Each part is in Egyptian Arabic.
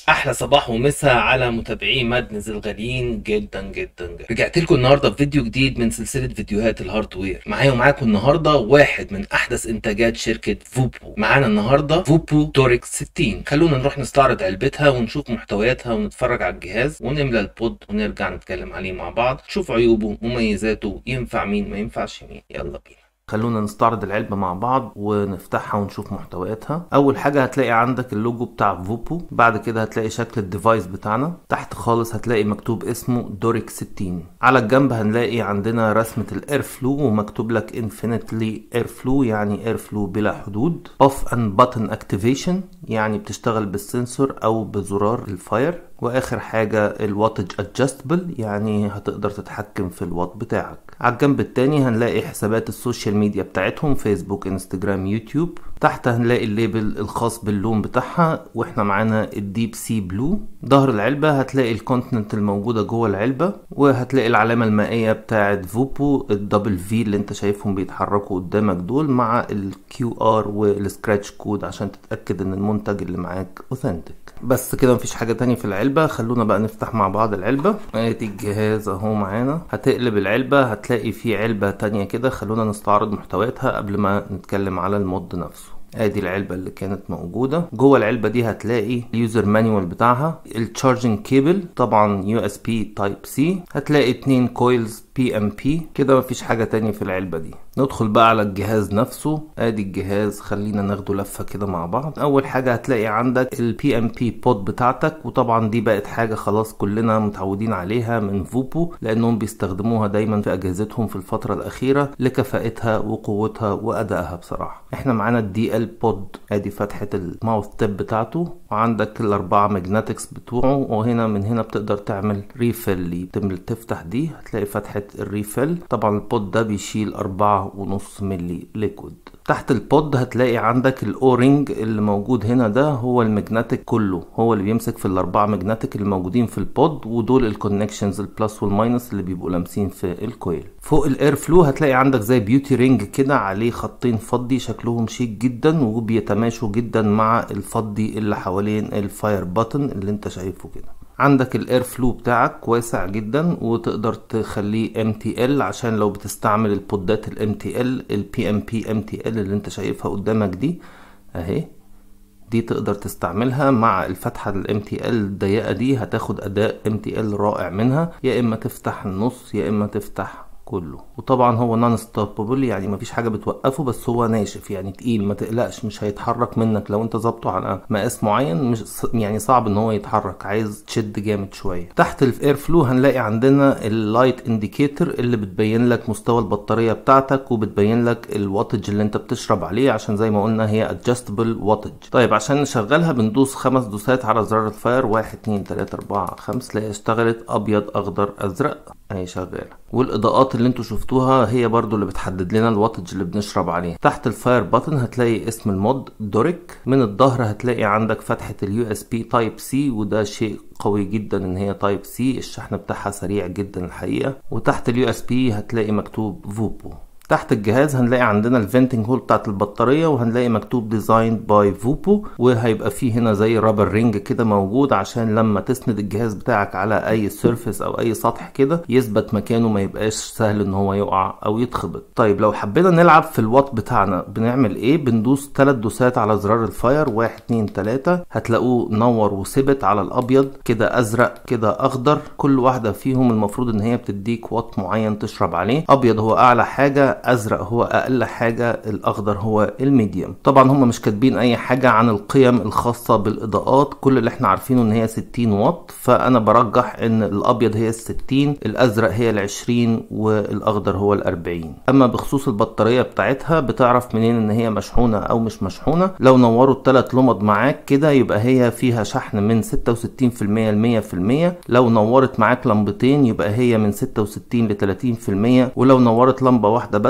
احلى صباح ومساء على متابعي مادنز الغاليين جدا جدا جدا رجعت لكم النهارده بفيديو جديد من سلسله فيديوهات الهاردوير معايا ومعاكم النهارده واحد من احدث انتاجات شركه فوبو معانا النهارده فوبو توريكس 60 خلونا نروح نستعرض علبتها ونشوف محتوياتها ونتفرج على الجهاز ونملى البود ونرجع نتكلم عليه مع بعض نشوف عيوبه مميزاته ينفع مين ما ينفعش مين يلا بينا خلونا نستعرض العلبة مع بعض ونفتحها ونشوف محتوياتها أول حاجة هتلاقي عندك اللوجو بتاع فوبو بعد كده هتلاقي شكل الديفايس بتاعنا تحت خالص هتلاقي مكتوب اسمه دوريك 60 على الجنب هنلاقي عندنا رسمة الاير فلو ومكتوب لك انفينيتلي اير فلو يعني اير فلو بلا حدود اوف اند بutton اكتيفيشن يعني بتشتغل بالسنسور او بزرار الفاير واخر حاجة الواتج ادجستبل يعني هتقدر تتحكم في الوات بتاعك على الجنب التاني هنلاقي حسابات السوشيال ميديا بتاعتهم فيسبوك انستجرام يوتيوب تحت هنلاقي الليبل الخاص باللون بتاعها واحنا معانا الديب سي بلو ظهر العلبة هتلاقي الكونتنت الموجودة جوه العلبة وهتلاقي العلامة المائية بتاعت فوبو الدبل في اللي انت شايفهم بيتحركوا قدامك دول مع الكيو ار والسكراتش كود عشان تتأكد ان المنتج اللي معاك اوثنتك بس كده مفيش حاجة تانية في العلبة خلونا بقى نفتح مع بعض العلبة ادي الجهاز اهو معانا هتقلب العلبة هتلاقي في علبة تانية كده خلونا نستعرض محتوياتها قبل ما نتكلم على المود نفسه ادي العلبه اللي كانت موجوده جوه العلبه دي هتلاقي اليوزر مانيوال بتاعها التشارجنج كيبل طبعا يو اس بي تايب سي هتلاقي اتنين كويلز بي ام بي كده مفيش حاجه تانية في العلبه دي ندخل بقى على الجهاز نفسه ادي الجهاز خلينا ناخده لفه كده مع بعض اول حاجه هتلاقي عندك البي ام بي بود بتاعتك وطبعا دي بقت حاجه خلاص كلنا متعودين عليها من فوبو لانهم بيستخدموها دايما في اجهزتهم في الفتره الاخيره لكفاءتها وقوتها وادائها بصراحه احنا معانا الدي ال بود ادي فتحه الماوث تيب بتاعته وعندك الاربعه ماجنتكس بتوعه وهنا من هنا بتقدر تعمل ريفيل تفتح دي هتلاقي فتحه الريفيل طبعا البود ده بيشيل أربعة ونص ملي ليكويد تحت البود هتلاقي عندك الاورنج اللي موجود هنا ده هو المجنتيك كله هو اللي بيمسك في الاربعه مجنتيك اللي موجودين في البود ودول الكونكشنز البلس والماينس اللي بيبقوا لامسين في الكويل فوق الاير فلو هتلاقي عندك زي بيوتي رينج كده عليه خطين فضي شكلهم شيك جدا وبيتماشوا جدا مع الفضي اللي حوالين الفاير بutton اللي انت شايفه كده عندك الاير فلو بتاعك واسع جدا وتقدر تخليه ام تي ال عشان لو بتستعمل البودات الام تي ال البي ام بي ام تي ال اللي انت شايفها قدامك دي اهي دي تقدر تستعملها مع الفتحة الام تي ال الضيقة دي هتاخد اداء ام تي ال رائع منها يا اما تفتح النص يا اما تفتح كله وطبعا هو نون ستوببل يعني مفيش حاجه بتوقفه بس هو ناشف يعني تقيل ما تقلقش مش هيتحرك منك لو انت ظابطه على مقاس معين مش يعني صعب ان هو يتحرك عايز تشد جامد شويه تحت الاير فلو هنلاقي عندنا اللايت انديكيتور اللي بتبين لك مستوى البطاريه بتاعتك وبتبين لك الواتج اللي انت بتشرب عليه عشان زي ما قلنا هي ادجستبل واتج طيب عشان نشغلها بندوس خمس دوسات على زرار الفاير واحد اتنين تلاته اربعه خمس تلاقي اشتغلت ابيض اخضر ازرق اهي شغاله والاضاءات اللي انتوا شفتوها هي برضو اللي بتحدد لنا الواتج اللي بنشرب عليه تحت الفاير بutton هتلاقي اسم المود دوريك من الظهر هتلاقي عندك فتحة اليو اس بي تايب سي وده شيء قوي جدا ان هي تايب سي الشحن بتاعها سريع جدا الحقيقة وتحت اليو اس بي هتلاقي مكتوب فوبو تحت الجهاز هنلاقي عندنا الفنتنج هول بتاعت البطاريه وهنلاقي مكتوب ديزاين باي فوبو وهيبقى فيه هنا زي رابر رينج كده موجود عشان لما تسند الجهاز بتاعك على اي سيرفيس او اي سطح كده يثبت مكانه ما يبقاش سهل ان هو يقع او يتخبط طيب لو حبينا نلعب في الوات بتاعنا بنعمل ايه بندوس ثلاث دوسات على زرار الفاير واحد اتنين تلاتة هتلاقوه نور وثبت على الابيض كده ازرق كده اخضر كل واحده فيهم المفروض ان هي بتديك وات معين تشرب عليه ابيض هو اعلى حاجه ازرق هو اقل حاجه الاخضر هو الميديوم طبعا هم مش كاتبين اي حاجه عن القيم الخاصه بالاضاءات كل اللي احنا عارفينه ان هي 60 واط فانا برجح ان الابيض هي ال 60 الازرق هي ال 20 والاخضر هو ال 40 اما بخصوص البطاريه بتاعتها بتعرف منين ان هي مشحونه او مش مشحونه لو نوروا الثلاث لمض معاك كده يبقى هي فيها شحن من 66% ل 100% لو نورت معاك لمبتين يبقى هي من 66 ل 30% ولو نورت لمبه واحده بس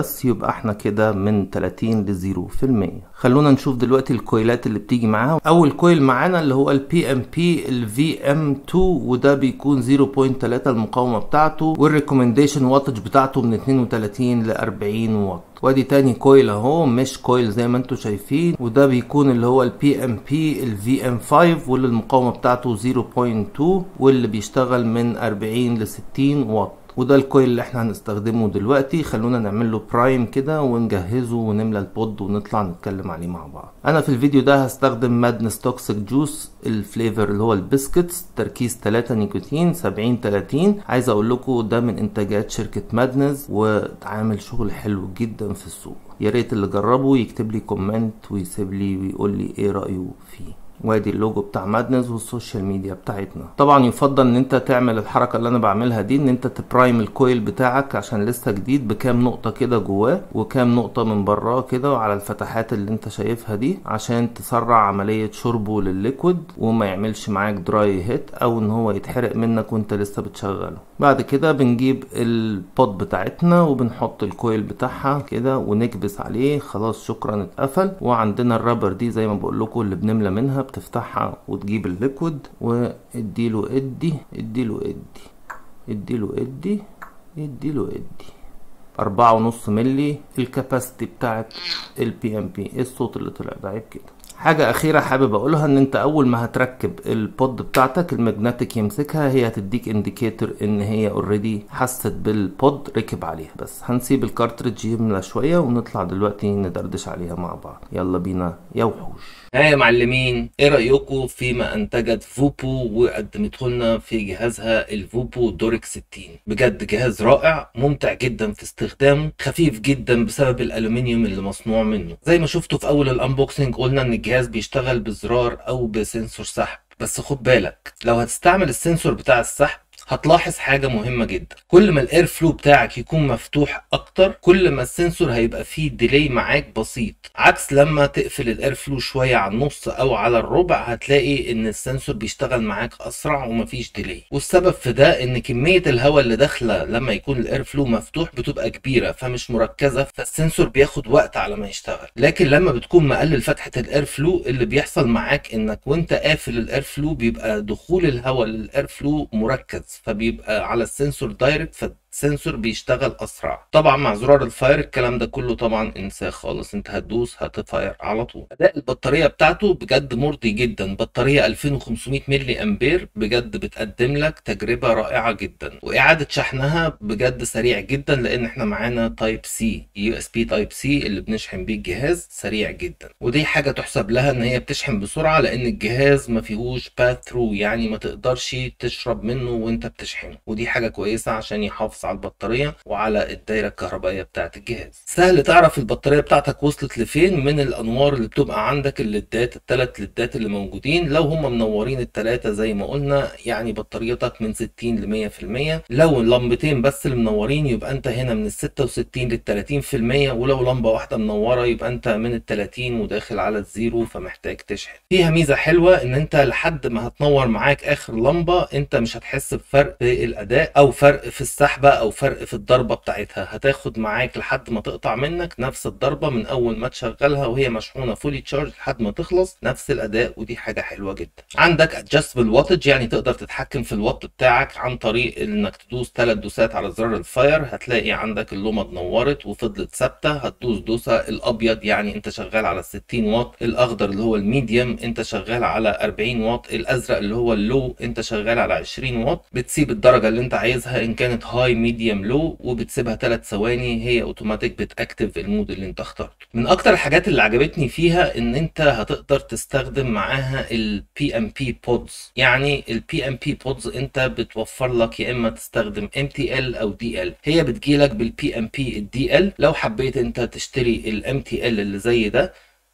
بس يبقى احنا كده من 30 ل 0% خلونا نشوف دلوقتي الكويلات اللي بتيجي معاها اول كويل معانا اللي هو البي ام بي الفي ام 2 وده بيكون 0.3 المقاومه بتاعته والريكومنديشن واتج بتاعته من 32 ل 40 واط وادي تاني كويل اهو مش كويل زي ما انتم شايفين وده بيكون اللي هو البي ام بي الفي ام 5 واللي المقاومه بتاعته 0.2 واللي بيشتغل من 40 ل 60 واط وده الكويل اللي احنا هنستخدمه دلوقتي خلونا نعمل له برايم كده ونجهزه ونملى البود ونطلع نتكلم عليه مع بعض انا في الفيديو ده هستخدم مادنس توكسيك جوس الفليفر اللي هو البسكتس تركيز 3 نيكوتين 70 30 عايز اقول لكم ده من انتاجات شركه مادنس وعامل شغل حلو جدا في السوق يا ريت اللي جربه يكتب لي كومنت ويسيب لي ويقول لي ايه رايه فيه وادي اللوجو بتاع مادنس والسوشيال ميديا بتاعتنا طبعا يفضل ان انت تعمل الحركه اللي انا بعملها دي ان انت تبرايم الكويل بتاعك عشان لسه جديد بكام نقطه كده جواه وكام نقطه من براه كده وعلى الفتحات اللي انت شايفها دي عشان تسرع عمليه شربه للليكويد وما يعملش معاك دراي هيت او ان هو يتحرق منك وانت لسه بتشغله بعد كده بنجيب البوت بتاعتنا وبنحط الكويل بتاعها كده ونكبس عليه خلاص شكرا اتقفل وعندنا الرابر دي زي ما بقول لكم اللي بنملى منها بتفتحها وتجيب الليكويد واديله ادي اديله ادي اديله ادي اديله ادي أربعة ونص ملي الكاباسيتي بتاعت البي ام بي ايه الصوت اللي طلع ده عيب كده حاجة أخيرة حابب أقولها إن أنت أول ما هتركب البود بتاعتك الماجنتيك يمسكها هي هتديك إنديكيتور إن هي أوريدي حست بالبود ركب عليها بس هنسيب الكارتريدج يملى شوية ونطلع دلوقتي ندردش عليها مع بعض يلا بينا يا وحوش ها يا معلمين ايه رأيكم فيما انتجت فوبو وقدمته لنا في جهازها الفوبو دوريك 60 بجد جهاز رائع ممتع جدا في استخدامه خفيف جدا بسبب الالومنيوم اللي مصنوع منه زي ما شفتوا في اول الانبوكسنج قلنا ان الجهاز بيشتغل بزرار او بسنسور سحب بس خد بالك لو هتستعمل السنسور بتاع السحب هتلاحظ حاجة مهمة جدا كل ما الاير فلو بتاعك يكون مفتوح اكتر كل ما السنسور هيبقى فيه ديلي معاك بسيط عكس لما تقفل الاير فلو شوية على النص او على الربع هتلاقي ان السنسور بيشتغل معاك اسرع ومفيش ديلي والسبب في ده ان كمية الهواء اللي داخلة لما يكون الاير فلو مفتوح بتبقى كبيرة فمش مركزة فالسنسور بياخد وقت على ما يشتغل لكن لما بتكون مقلل فتحة الاير فلو اللي بيحصل معاك انك وانت قافل الاير فلو بيبقى دخول الهواء للاير فلو مركز فبيبقى على السنسور دايركت سنسور بيشتغل اسرع طبعا مع زرار الفاير الكلام ده كله طبعا انساه خالص انت هتدوس هتفاير على طول اداء البطاريه بتاعته بجد مرضي جدا بطاريه 2500 ملي امبير بجد بتقدم لك تجربه رائعه جدا واعاده شحنها بجد سريع جدا لان احنا معانا تايب سي يو اس بي تايب سي اللي بنشحن بيه الجهاز سريع جدا ودي حاجه تحسب لها ان هي بتشحن بسرعه لان الجهاز ما فيهوش باث ثرو يعني ما تقدرش تشرب منه وانت بتشحنه ودي حاجه كويسه عشان يحافظ على البطارية وعلى الدايرة الكهربائية بتاعة الجهاز سهل تعرف البطارية بتاعتك وصلت لفين من الأنوار اللي بتبقى عندك الليدات التلات ليدات اللي موجودين لو هم منورين التلاتة زي ما قلنا يعني بطاريتك من 60 ل 100% لو اللمبتين بس اللي منورين يبقى انت هنا من ال 66 لل 30% ولو لمبة واحدة منورة يبقى انت من ال 30 وداخل على الزيرو فمحتاج تشحن فيها ميزة حلوة ان انت لحد ما هتنور معاك اخر لمبة انت مش هتحس بفرق في الاداء او فرق في السحبة او فرق في الضربة بتاعتها هتاخد معاك لحد ما تقطع منك نفس الضربة من اول ما تشغلها وهي مشحونة فولي تشارج لحد ما تخلص نفس الاداء ودي حاجة حلوة جدا عندك ادجستبل واتج يعني تقدر تتحكم في الوات بتاعك عن طريق انك تدوس ثلاث دوسات على زرار الفاير هتلاقي عندك اللمبة اتنورت وفضلت ثابتة هتدوس دوسة الابيض يعني انت شغال على 60 واط الاخضر اللي هو الميديوم انت شغال على 40 واط الازرق اللي هو اللو انت شغال على 20 واط بتسيب الدرجة اللي انت عايزها ان كانت هاي ميديوم لو وبتسيبها 3 ثواني هي اوتوماتيك بتاكتف المود اللي انت اخترته من اكتر الحاجات اللي عجبتني فيها ان انت هتقدر تستخدم معاها البي ام بي بودز يعني البي ام بي بودز انت بتوفر لك يا اما تستخدم ام تي ال او دي ال هي بتجيلك بالبي ام بي الدي ال لو حبيت انت تشتري الام تي ال اللي زي ده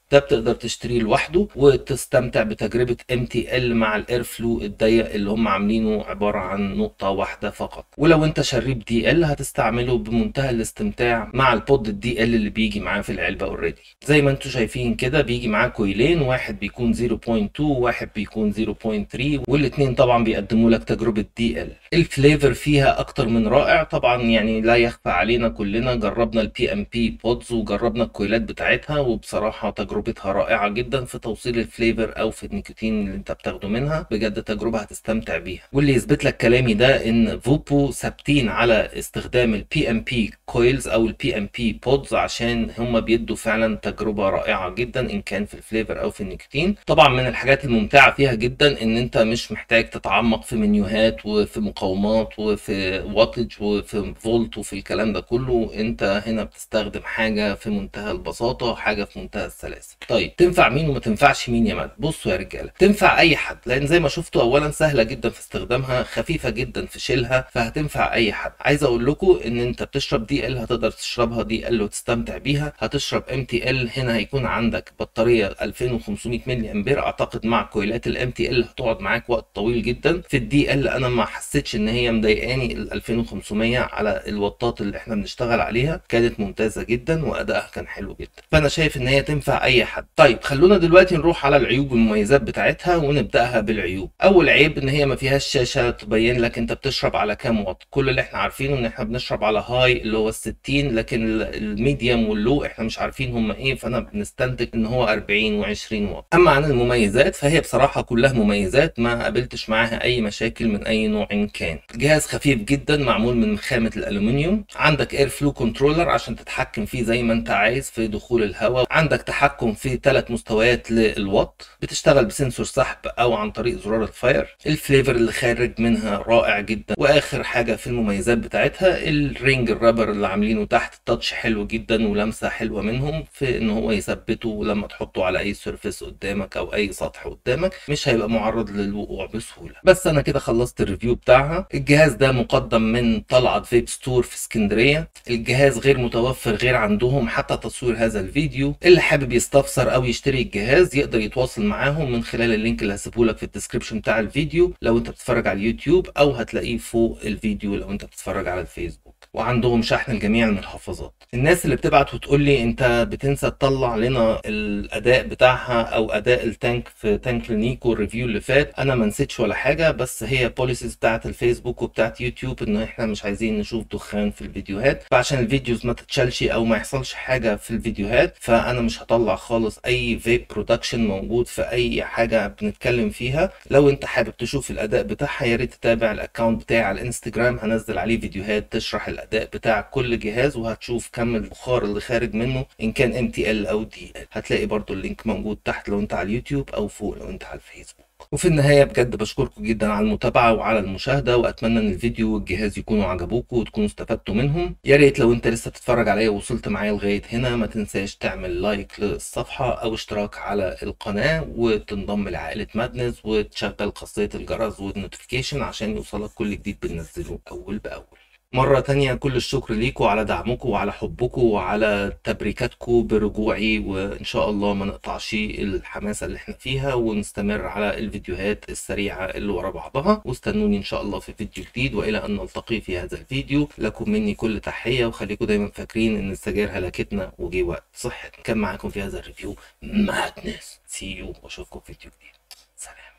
ده بتقدر تشتريه لوحده وتستمتع بتجربة MTL مع الاير فلو الضيق اللي هم عاملينه عبارة عن نقطة واحدة فقط ولو انت شريب دي ال هتستعمله بمنتهى الاستمتاع مع البود الدي ال اللي بيجي معاه في العلبة اوريدي زي ما انتم شايفين كده بيجي معاه كويلين واحد بيكون 0.2 وواحد بيكون 0.3 والاتنين طبعا بيقدموا لك تجربة دي ال الفليفر فيها اكتر من رائع طبعا يعني لا يخفى علينا كلنا جربنا البي ام بي بودز وجربنا الكويلات بتاعتها وبصراحة تجربتها رائعة جدا في توصيل الفليفر او في النيكوتين اللي انت بتاخده منها بجد تجربة هتستمتع بيها واللي يثبت لك كلامي ده ان فوبو ثابتين على استخدام البي ام بي كويلز او البي ام بي بودز عشان هم بيدوا فعلا تجربة رائعة جدا ان كان في الفليفر او في النيكوتين طبعا من الحاجات الممتعة فيها جدا ان انت مش محتاج تتعمق في منيوهات وفي مقاومات وفي واتج وفي فولت وفي الكلام ده كله انت هنا بتستخدم حاجة في منتهى البساطة حاجة في منتهى السلاسة طيب تنفع مين وما تنفعش مين يا مات بصوا يا رجالة تنفع اي حد لان زي ما شفتوا اولا سهلة جدا في استخدامها خفيفة جدا في شيلها فهتنفع اي حد عايز اقول لكم ان انت بتشرب دي ال هتقدر تشربها دي ال وتستمتع بيها هتشرب ام تي ال هنا هيكون عندك بطارية 2500 ملي امبير اعتقد مع كويلات الام تي ال هتقعد معاك وقت طويل جدا في الدي ال انا ما حسيتش ان هي مضايقاني ال 2500 على الوطات اللي احنا بنشتغل عليها كانت ممتازة جدا وادائها كان حلو جدا فانا شايف ان هي تنفع اي حد طيب خلونا دلوقتي نروح على العيوب والمميزات بتاعتها ونبداها بالعيوب اول عيب ان هي ما فيهاش شاشة تبين لك انت بتشرب على كام واط كل اللي احنا عارفينه ان احنا بنشرب على هاي اللي هو ال 60 لكن الميديوم واللو احنا مش عارفين هم ايه فانا بنستنتج ان هو 40 و20 واط اما عن المميزات فهي بصراحة كلها مميزات ما قابلتش معاها اي مشاكل من اي نوع كان جهاز خفيف جدا معمول من خامة الالومنيوم عندك اير فلو كنترولر عشان تتحكم فيه زي ما انت عايز في دخول الهواء عندك تحكم في ثلاث مستويات للوات بتشتغل بسنسور سحب او عن طريق زرار الفاير الفليفر اللي خارج منها رائع جدا واخر حاجة في المميزات بتاعتها الرينج الرابر اللي عاملينه تحت التاتش حلو جدا ولمسة حلوة منهم في ان هو يثبته لما تحطه على اي سيرفيس قدامك او اي سطح قدامك مش هيبقى معرض للوقوع بسهولة بس انا كده خلصت الريفيو بتاعها الجهاز ده مقدم من طلعت فيب ستور في اسكندرية الجهاز غير متوفر غير عندهم حتى تصوير هذا الفيديو اللي حابب يستفسر او يشتري الجهاز يقدر يتواصل معاهم من خلال اللينك اللي هسيبه لك في الديسكربشن بتاع الفيديو لو انت بتتفرج على اليوتيوب او هتلاقيه فوق الفيديو لو انت بتتفرج على الفيسبوك وعندهم شحن لجميع المحافظات الناس اللي بتبعت وتقول لي انت بتنسى تطلع لنا الاداء بتاعها او اداء التانك في تانك لينيكو الريفيو اللي فات انا ما نسيتش ولا حاجه بس هي بوليسيز بتاعت الفيسبوك وبتاعت يوتيوب ان احنا مش عايزين نشوف دخان في الفيديوهات فعشان الفيديوز ما تتشالش او ما يحصلش حاجه في الفيديوهات فانا مش هطلع خالص اي فيب برودكشن موجود في اي حاجه بنتكلم فيها لو انت حابب تشوف الاداء بتاعها يا ريت تتابع الاكونت بتاعي على الانستجرام هنزل عليه فيديوهات تشرح الاداء بتاع كل جهاز وهتشوف كم البخار اللي خارج منه ان كان ام تي ال او دي ال هتلاقي برضو اللينك موجود تحت لو انت على اليوتيوب او فوق لو انت على الفيسبوك وفي النهاية بجد بشكركم جدا على المتابعة وعلى المشاهدة وأتمنى إن الفيديو والجهاز يكونوا عجبوكم وتكونوا استفدتوا منهم يا ريت لو أنت لسه بتتفرج عليا ووصلت معايا لغاية هنا ما تنساش تعمل لايك للصفحة أو اشتراك على القناة وتنضم لعائلة مادنس وتشغل خاصية الجرس والنوتيفيكيشن عشان يوصلك كل جديد بننزله أول بأول مرة تانية كل الشكر ليكم على دعمكم وعلى حبكم وعلى تبريكاتكم برجوعي وإن شاء الله ما نقطعش الحماسة اللي احنا فيها ونستمر على الفيديوهات السريعة اللي ورا بعضها واستنوني إن شاء الله في فيديو جديد وإلى أن نلتقي في هذا الفيديو لكم مني كل تحية وخليكم دايما فاكرين إن السجاير هلكتنا وجي وقت صحة كان معاكم في هذا الريفيو مادنس سي يو وأشوفكم في فيديو جديد سلام